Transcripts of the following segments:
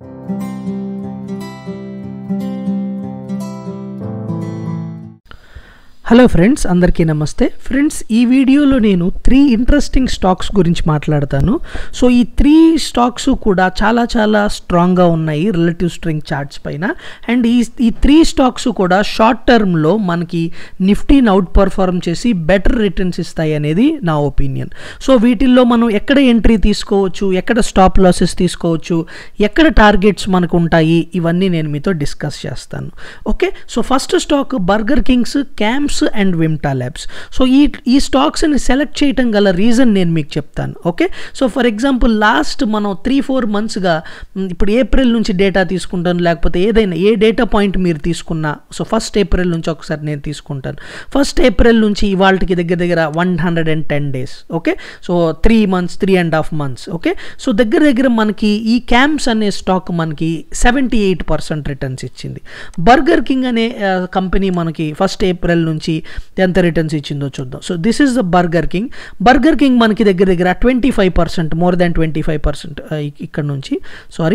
hello friends అందరికీ నమస్తే friends ఈ వీడియోలో నేను త్రీ ఇంట్రెస్టింగ్ స్టాక్స్ గురించి మాట్లాడతాను సో ఈ త్రీ స్టాక్స్ కూడా చాలా చాలా స్ట్రాంగ్గా ఉన్నాయి రిలేటివ్ స్ట్రింగ్ చార్ట్స్ పైన అండ్ ఈ ఈ త్రీ స్టాక్స్ కూడా షార్ట్ టర్మ్లో మనకి నిఫ్టీని అవుట్ పర్ఫార్మ్ చేసి బెటర్ రిటర్న్స్ ఇస్తాయి అనేది నా ఒపీనియన్ సో వీటిల్లో మనం ఎక్కడ ఎంట్రీ తీసుకోవచ్చు ఎక్కడ స్టాప్ లాసెస్ తీసుకోవచ్చు ఎక్కడ టార్గెట్స్ మనకు ఉంటాయి ఇవన్నీ నేను మీతో డిస్కస్ చేస్తాను okay so first stock Burger Kings CAMS and Vimta Labs so ఈ ఈ స్టాక్స్ని సెలెక్ట్ చేయటం గల రీజన్ నేను మీకు చెప్తాను okay so for example last మనం త్రీ ఫోర్ మంత్స్గా ఇప్పుడు ఏప్రిల్ నుంచి డేటా తీసుకుంటాను లేకపోతే ఏదైనా ఏ డేటా పాయింట్ మీరు తీసుకున్నా సో ఫస్ట్ ఏప్రిల్ నుంచి ఒకసారి నేను తీసుకుంటాను ఫస్ట్ ఏప్రిల్ నుంచి ఇవాళకి దగ్గర దగ్గర one hundred and ten days okay so three months three and half months okay so దగ్గర దగ్గర మనకి ఈ క్యాంప్స్ అనే స్టాక్ మనకి సెవెంటీ ఎయిట్ పర్సెంట్ రిటర్న్స్ ఇచ్చింది బర్గర్ కింగ్ అనే కంపెనీ మనకి ఫస్ట్ ఏప్రిల్ నుంచి ఎంత రిటర్న్స్ ఇచ్చిందో చూద్దాం so this is the Burger King Burger King మనకి దగ్గర దగ్గర twenty five percent more than twenty five percent ఇక్కడ నుంచి సారీ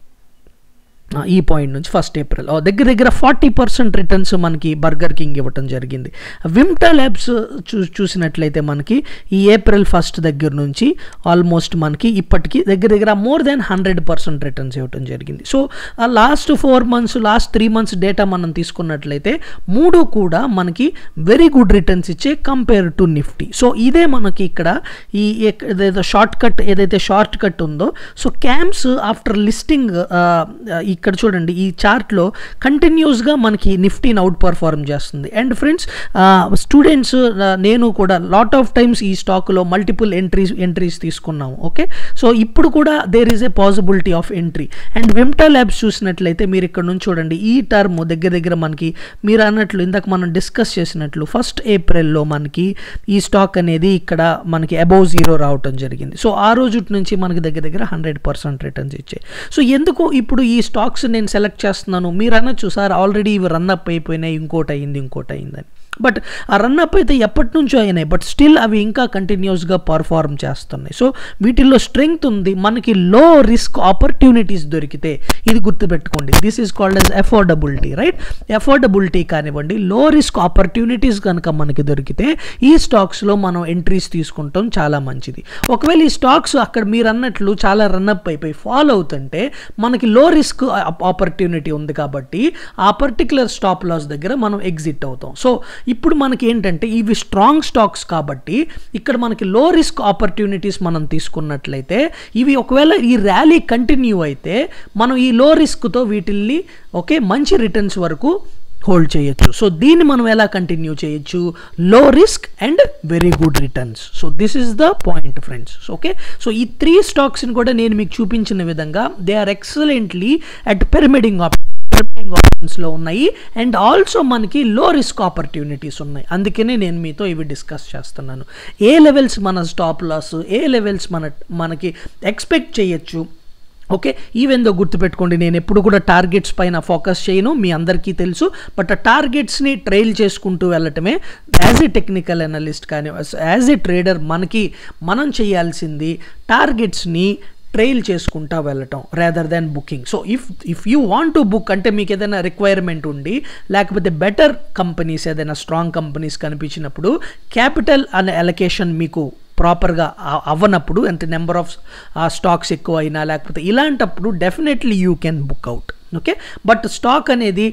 ఈ పాయింట్ నుంచి ఫస్ట్ ఏప్రిల్ దగ్గర దగ్గర ఫార్టీ పర్సెంట్ రిటర్న్స్ మనకి బర్గర్ కింగ్ ఇవ్వటం జరిగింది విమ్టా ల్యాబ్స్ చూ చూసినట్లయితే మనకి ఈ ఏప్రిల్ ఫస్ట్ దగ్గర నుంచి ఆల్మోస్ట్ మనకి ఇప్పటికి దగ్గర దగ్గర more than hundred percent returns ఇవ్వటం జరిగింది సో ఆ last four months last three months data మనం తీసుకున్నట్లయితే మూడు కూడా మనకి వెరీ గుడ్ రిటర్న్స్ ఇచ్చే కంపేర్ టు నిఫ్టీ సో ఇదే మనకి ఇక్కడ ఈ ఏదైతే షార్ట్ కట్ ఏదైతే షార్ట్ కట్ ఉందో సో క్యాంప్స్ ఆఫ్టర్ లిస్టింగ్ ఇక్కడ చూడండి ఈ చార్ట్లో కంటిన్యూస్గా మనకి నిఫ్టీని అవుట్ పర్ఫార్మ్ చేస్తుంది అండ్ ఫ్రెండ్స్ స్టూడెంట్స్ నేను కూడా లాట్ ఆఫ్ టైమ్స్ ఈ స్టాక్లో మల్టిపుల్ ఎంట్రీస్ ఎంట్రీస్ తీసుకున్నాము ఓకే సో ఇప్పుడు కూడా there is a possibility of entry and Vimta Labs చూసినట్లయితే మీరు ఇక్కడ నుంచి చూడండి ఈ టర్మ్ దగ్గర దగ్గర మనకి మీరు అన్నట్లు ఇందాక మనం డిస్కస్ చేసినట్లు ఫస్ట్ ఏప్రిల్లో మనకి ఈ స్టాక్ అనేది ఇక్కడ మనకి అబౌవ్ జీరో రావటం జరిగింది సో ఆ రోజు నుంచి మనకి దగ్గర దగ్గర హండ్రెడ్ పర్సెంట్ రిటర్న్స్ ఇచ్చాయి సో ఎందుకు ఇప్పుడు ఈ స్టాక్స్ నేను సెలెక్ట్ చేస్తున్నాను మీరు అనొచ్చు సార్ ఆల్రెడీ ఇవి రన్అప్ అయిపోయినాయి ఇంకోటి అయింది ఇంకోటి అయిందని బట్ ఆ రన్అప్ అయితే ఎప్పటి నుంచో అయినాయి బట్ స్టిల్ అవి ఇంకా కంటిన్యూస్గా పర్ఫార్మ్ చేస్తున్నాయి సో వీటిల్లో స్ట్రెంగ్త్ ఉంది మనకి లో రిస్క్ ఆపర్చునిటీస్ దొరికితే ఇది గుర్తుపెట్టుకోండి this is called as affordability right affordability కానివ్వండి లో రిస్క్ ఆపర్చునిటీస్ కనుక మనకి దొరికితే ఈ స్టాక్స్లో మనం ఎంట్రీస్ తీసుకుంటాం చాలా మంచిది ఒకవేళ ఈ స్టాక్స్ అక్కడ మీరు అన్నట్లు చాలా రన్అప్ అయిపోయి ఫాలో అవుతుంటే మనకి లో రిస్క్ ఆపర్చునిటీ ఉంది కాబట్టి ఆ పర్టికులర్ స్టాప్ లాస్ దగ్గర మనం ఎగ్జిట్ అవుతాం సో ఇప్పుడు మనకి ఏంటంటే ఇవి స్ట్రాంగ్ స్టాక్స్ కాబట్టి ఇక్కడ మనకి లో రిస్క్ ఆపర్చునిటీస్ మనం తీసుకున్నట్లయితే ఇవి ఒకవేళ ఈ ర్యాలీ కంటిన్యూ అయితే మనం ఈ లో రిస్క్తో వీటిల్ని ఓకే మంచి రిటర్న్స్ వరకు హోల్డ్ చేయొచ్చు సో దీన్ని మనం ఎలా కంటిన్యూ చేయొచ్చు low risk and very good returns so this is the point friends okay so ఈ త్రీ స్టాక్స్ని కూడా నేను మీకు చూపించిన విధంగా they are excellently at pyramiding option tripping ఆప్షన్స్లో ఉన్నాయి అండ్ ఆల్సో మనకి లో రిస్క్ ఆపర్చునిటీస్ ఉన్నాయి అందుకనే నేను మీతో ఇవి డిస్కస్ చేస్తున్నాను ఏ లెవెల్స్ మన స్టాప్ లాస్ ఏ లెవెల్స్ మన మనకి ఎక్స్పెక్ట్ చేయొచ్చు ఓకే ఈవెన్ దో గుర్తుపెట్టుకోండి నేను ఎప్పుడు కూడా టార్గెట్స్ పైన ఫోకస్ చేయను మీ అందరికీ తెలుసు బట్ ఆ టార్గెట్స్ని ట్రైల్ చేసుకుంటూ వెళ్ళటమే యాజ్ ఏ టెక్నికల్ అనలిస్ట్ కానీ యాజ్ ఏ ట్రేడర్ మనకి మనం చేయాల్సింది టార్గెట్స్ని ట్రైల్ చేసుకుంటా వెళ్ళటం rather than booking so if if you want to book అంటే మీకు ఏదైనా రిక్వైర్మెంట్ ఉండి లేకపోతే బెటర్ కంపెనీస్ ఏదైనా స్ట్రాంగ్ కంపెనీస్ కనిపించినప్పుడు క్యాపిటల్ అనే అలొకేషన్ మీకు ప్రాపర్గా అవ్వనప్పుడు అంటే నెంబర్ ఆఫ్ స్టాక్స్ ఎక్కువ అయినా లేకపోతే ఇలాంటప్పుడు definitely you can book out okay but stock అనేది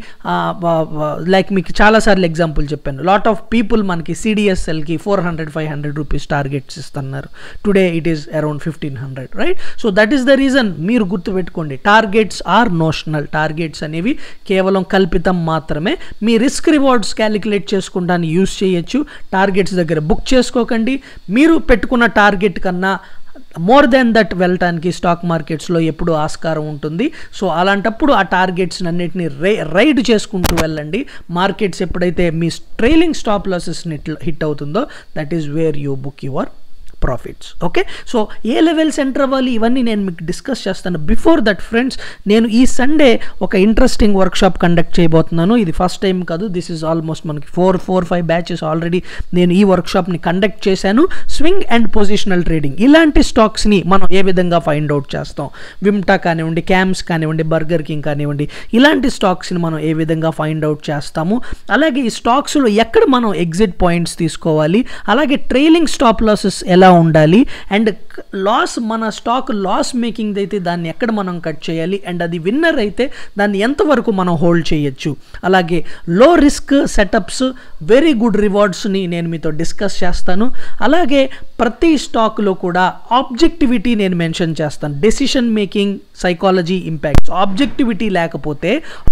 లైక్ మీకు చాలాసార్లు ఎగ్జాంపుల్ చెప్పాను లాట్ ఆఫ్ పీపుల్ మనకి సిడిఎస్ఎల్కి four hundred five hundred rupees targets ఇస్తున్నారు today it is around fifteen hundred right so that is the reason మీరు గుర్తుపెట్టుకోండి targets are notional targets అనేవి కేవలం కల్పితం మాత్రమే మీ రిస్క్ రివార్డ్స్ క్యాలిక్యులేట్ చేసుకుంటాను యూస్ చేయొచ్చు టార్గెట్స్ దగ్గర బుక్ చేసుకోకండి మీరు పెట్టుకున్న టార్గెట్ కన్నా మోర్ దెన్ దట్ వెళ్ళటానికి స్టాక్ మార్కెట్స్లో ఎప్పుడు ఆస్కారం ఉంటుంది సో అలాంటప్పుడు ఆ టార్గెట్స్ అన్నిటిని రే రైడ్ చేసుకుంటూ వెళ్ళండి మార్కెట్స్ ఎప్పుడైతే మీ ట్రైలింగ్ స్టాప్ లాసెస్ని హిట్ అవుతుందో that is where you book your profits okay so ఏ లెవెల్స్ ఎంటర్ అవ్వాలి ఇవన్నీ నేను మీకు డిస్కస్ చేస్తాను బిఫోర్ దట్ ఫ్రెండ్స్ నేను ఈ సండే ఒక ఇంట్రెస్టింగ్ వర్క్షాప్ కండక్ట్ చేయబోతున్నాను ఇది ఫస్ట్ టైం కాదు దిస్ ఈజ్ ఆల్మోస్ట్ మనకి four four five batches already నేను ఈ వర్క్షాప్ని కండక్ట్ చేశాను స్వింగ్ అండ్ పొజిషనల్ ట్రేడింగ్ ఇలాంటి స్టాక్స్ని మనం ఏ విధంగా ఫైండ్ అవుట్ చేస్తాం విమ్టా కానివ్వండి క్యామ్స్ కానివ్వండి బర్గర్ కింగ్ కానివ్వండి ఇలాంటి స్టాక్స్ని మనం ఏ విధంగా ఫైండ్ అవుట్ చేస్తాము అలాగే ఈ స్టాక్స్లో ఎక్కడ మనం ఎగ్జిట్ పాయింట్స్ తీసుకోవాలి అలాగే ట్రైలింగ్ స్టాప్ లాసెస్ ఎలా ఉండాలి అండ్ లాస్ మన స్టాక్ లాస్ మేకింగ్ అయితే దాన్ని ఎక్కడ మనం కట్ చేయాలి అండ్ అది విన్నర్ అయితే దాన్ని ఎంతవరకు మనం హోల్డ్ చేయొచ్చు అలాగే low risk setups very good రివార్డ్స్ని నేను మీతో డిస్కస్ చేస్తాను అలాగే ప్రతి స్టాక్లో కూడా ఆబ్జెక్టివిటీ నేను మెన్షన్ చేస్తాను decision making psychology impacts objectivity లేకపోతే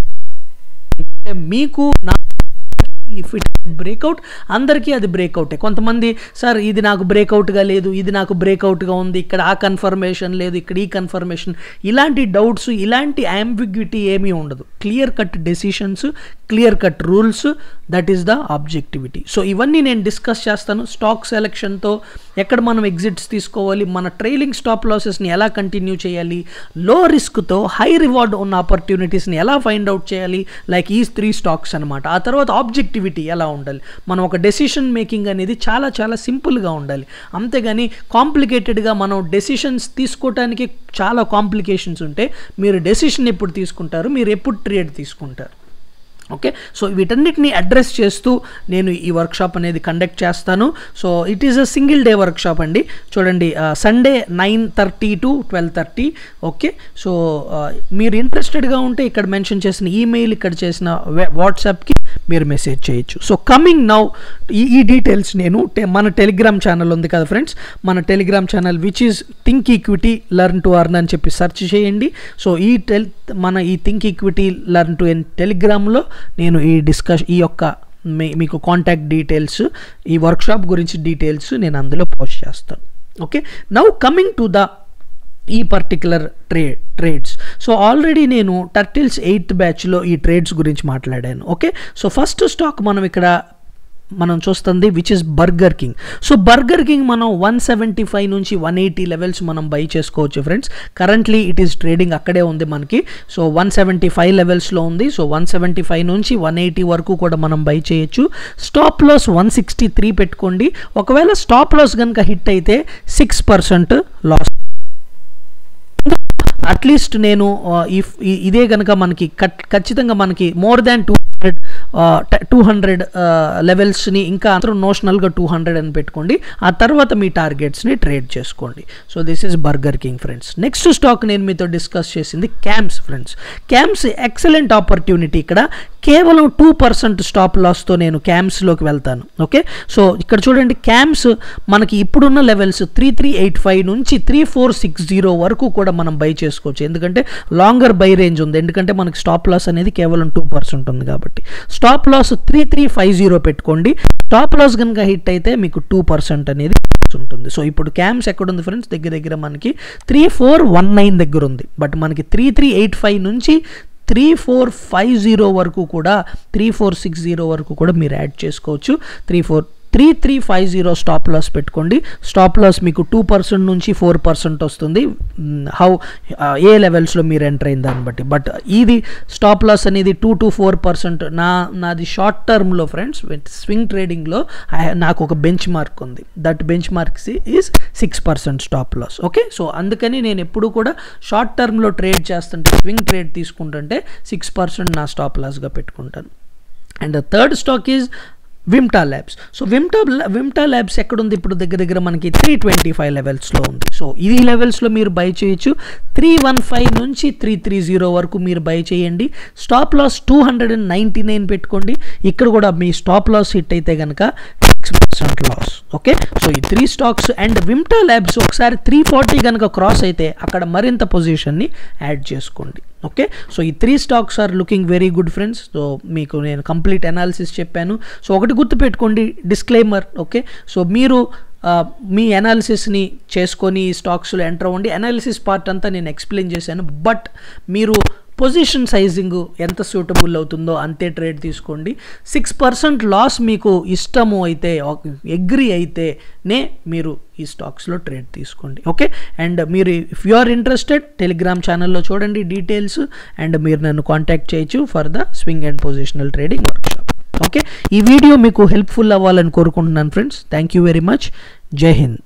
మీకు నా ఇఫ్ ఇట్ బ్రేక్అవుట్ అందరికీ అది బ్రేక్అవుటే కొంతమంది సార్ ఇది నాకు బ్రేక్అవుట్గా లేదు ఇది నాకు బ్రేక్అవుట్గా ఉంది ఇక్కడ ఆ కన్ఫర్మేషన్ లేదు ఇక్కడ ఈ కన్ఫర్మేషన్ ఇలాంటి డౌట్స్ ఇలాంటి అంబిగ్విటీ ఏమీ ఉండదు clear cut decisions clear cut rules that is the objectivity so ఇవన్నీ నేను డిస్కస్ చేస్తాను స్టాక్ సెలెక్షన్తో ఎక్కడ మనం ఎగ్జిట్స్ తీసుకోవాలి మన ట్రైలింగ్ స్టాప్ లాసెస్ని ఎలా కంటిన్యూ చేయాలి లో రిస్క్తో హై రివార్డ్ ఉన్న ఆపర్చునిటీస్ని ఎలా ఫైండ్ అవుట్ చేయాలి లైక్ ఈ త్రీ స్టాక్స్ అనమాట ఆ తర్వాత ఆబ్జెక్టివిటీ ఎలా ఉండాలి మనం ఒక డెసిషన్ మేకింగ్ అనేది చాలా చాలా సింపుల్గా ఉండాలి అంతేగాని కాంప్లికేటెడ్గా మనం డెసిషన్స్ తీసుకోవటానికి చాలా కాంప్లికేషన్స్ ఉంటే మీరు డెసిషన్ ఎప్పుడు తీసుకుంటారు మీరు ఎప్పుడు ట్రేడ్ తీసుకుంటారు ఓకే సో వీటన్నిటిని అడ్రస్ చేస్తూ నేను ఈ వర్క్షాప్ అనేది కండక్ట్ చేస్తాను so it is a single day workshop అండి చూడండి Sunday nine thirty to twelve thirty okay so మీరు ఇంట్రెస్టెడ్గా ఉంటే ఇక్కడ మెన్షన్ చేసిన ఈమెయిల్ ఇక్కడ చేసిన వాట్సాప్కి మీరు మెసేజ్ చేయొచ్చు సో కమింగ్ నౌ ఈ ఈ డీటెయిల్స్ నేను మన టెలిగ్రామ్ ఛానల్ ఉంది కదా ఫ్రెండ్స్ మన Telegram channel which is think equity learn to earn అని చెప్పి సెర్చ్ చేయండి సో ఈ టెల్ మన ఈ think equity learn to earn టెలిగ్రామ్లో నేను ఈ డిస్కస్ ఈ యొక్క మీ మీకు కాంటాక్ట్ డీటెయిల్స్ ఈ వర్క్షాప్ గురించి డీటెయిల్స్ నేను అందులో పోస్ట్ చేస్తాను okay now coming to the ఈ పర్టికులర్ ట్రే ట్రేడ్స్ సో ఆల్రెడీ నేను టర్టిల్స్ ఎయిత్ బ్యాచ్లో ఈ ట్రేడ్స్ గురించి మాట్లాడాను ఓకే సో ఫస్ట్ స్టాక్ మనం ఇక్కడ మనం చూస్తుంది which is Burger King so Burger King మనం వన్ సెవెంటీ ఫైవ్ నుంచి వన్ ఎయిటీ లెవెల్స్ మనం బై చేసుకోవచ్చు friends currently it is trading అక్కడే ఉంది మనకి సో వన్ సెవెంటీ ఫైవ్ లెవెల్స్లో ఉంది సో వన్ సెవెంటీ ఫైవ్ నుంచి వన్ ఎయిటీ వరకు కూడా మనం బై చేయొచ్చు stop loss one sixty three పెట్టుకోండి ఒకవేళ స్టాప్ లాస్ కనుక హిట్ అయితే సిక్స్ పర్సెంట్ లాస్ అట్లీస్ట్ నేను ఇఫ్ ఇదే కనుక మనకి ఖచ్చితంగా మనకి more than two hundred two hundred లెవెల్స్ని ఇంకా అందరూ నోషనల్గా టూ హండ్రెడ్ అని పెట్టుకోండి ఆ తర్వాత మీ టార్గెట్స్ని ట్రేడ్ చేసుకోండి so this is Burger King friends next stock నేను మీతో డిస్కస్ చేసింది CAMS friends CAMS excellent opportunity ఇక్కడ కేవలం టూ పర్సెంట్ స్టాప్ లాస్తో నేను క్యామ్స్లోకి వెళ్తాను ఓకే సో ఇక్కడ చూడండి క్యామ్స్ మనకి ఇప్పుడున్న levels three three eight five నుంచి త్రీ ఫోర్ సిక్స్ జీరో వరకు కూడా మనం బై చేసుకోవచ్చు ఎందుకంటే లాంగర్ బై రేంజ్ ఉంది ఎందుకంటే మనకి స్టాప్ లాస్ అనేది కేవలం టూ పర్సెంట్ ఉంది కాబట్టి stop loss three three five zero పెట్టుకోండి స్టాప్ లాస్ కనుక హిట్ అయితే మీకు టూ పర్సెంట్ అనేది ఉంటుంది సో ఇప్పుడు క్యామ్స్ ఎక్కడ ఉంది ఫ్రెండ్స్ దగ్గర దగ్గర మనకి త్రీ ఫోర్ వన్ నైన్ దగ్గర ఉంది బట్ మనకి త్రీ త్రీ ఎయిట్ ఫైవ్ నుంచి త్రీ ఫోర్ ఫైవ్ జీరో వరకు కూడా త్రీ ఫోర్ సిక్స్ జీరో వరకు కూడా మీరు యాడ్ చేసుకోవచ్చు three four three three five zero stop loss పెట్టుకోండి స్టాప్ లాస్ మీకు టూ పర్సెంట్ నుంచి ఫోర్ పర్సెంట్ వస్తుంది హౌ ఏ లెవెల్స్లో మీరు ఎంటర్ అయిన దాన్ని బట్టి బట్ ఇది స్టాప్ లాస్ అనేది టూ టు ఫోర్ పర్సెంట్ నా నాది షార్ట్ టర్మ్లో ఫ్రెండ్స్ స్వింగ్ ట్రేడింగ్లో నాకు ఒక బెంచ్ మార్క్ ఉంది that benchmarks is six percent stop loss okay so అందుకని నేను ఎప్పుడు కూడా షార్ట్ టర్మ్లో ట్రేడ్ చేస్తుంటే స్వింగ్ ట్రేడ్ తీసుకుంటుంటే సిక్స్ పర్సెంట్ నా స్టాప్ లాస్గా పెట్టుకుంటాను and third stock is Vimta Labs so Vimta Vimta Labs ఎక్కడుంది ఇప్పుడు దగ్గర దగ్గర మనకి త్రీ ట్వంటీ ఫైవ్ లెవెల్స్లో ఉంది సో ఈ లెవెల్స్లో మీరు బై చేయొచ్చు త్రీ వన్ ఫైవ్ నుంచి త్రీ త్రీ జీరో వరకు మీరు బై చేయండి stop loss two hundred and ninety nine పెట్టుకోండి ఇక్కడ కూడా మీ స్టాప్ లాస్ హిట్ అయితే కనుక six percent loss okay so ఈ three stocks and Vimta Labs ఒకసారి త్రీ ఫార్టీ కనుక క్రాస్ అయితే అక్కడ మరింత పొజిషన్ని యాడ్ చేసుకోండి ఓకే సో ఈ three stocks are looking very good friends so మీకు నేను కంప్లీట్ అనాలిసిస్ చెప్పాను సో ఒకటి గుర్తుపెట్టుకోండి డిస్క్లైమర్ ఓకే సో మీరు మీ అనాలిసిస్ని చేసుకొని ఈ స్టాక్స్లో ఎంటర్ అవ్వండి అనాలిసిస్ పార్ట్ అంతా నేను ఎక్స్ప్లెయిన్ చేశాను బట్ మీరు పొజిషన్ సైజింగ్ ఎంత సూటబుల్ అవుతుందో అంతే ట్రేడ్ తీసుకోండి సిక్స్ పర్సెంట్ లాస్ మీకు ఇష్టము అయితే ఎగ్రీ అయితేనే మీరు ఈ స్టాక్స్లో ట్రేడ్ తీసుకోండి ఓకే అండ్ మీరు if you are interested Telegram ఛానల్లో చూడండి డీటెయిల్స్ అండ్ మీరు నన్ను కాంటాక్ట్ చేయొచ్చు for the swing and positional trading workshop okay ఈ వీడియో మీకు హెల్ప్ఫుల్ అవ్వాలని కోరుకుంటున్నాను friends thank you very much Jai Hind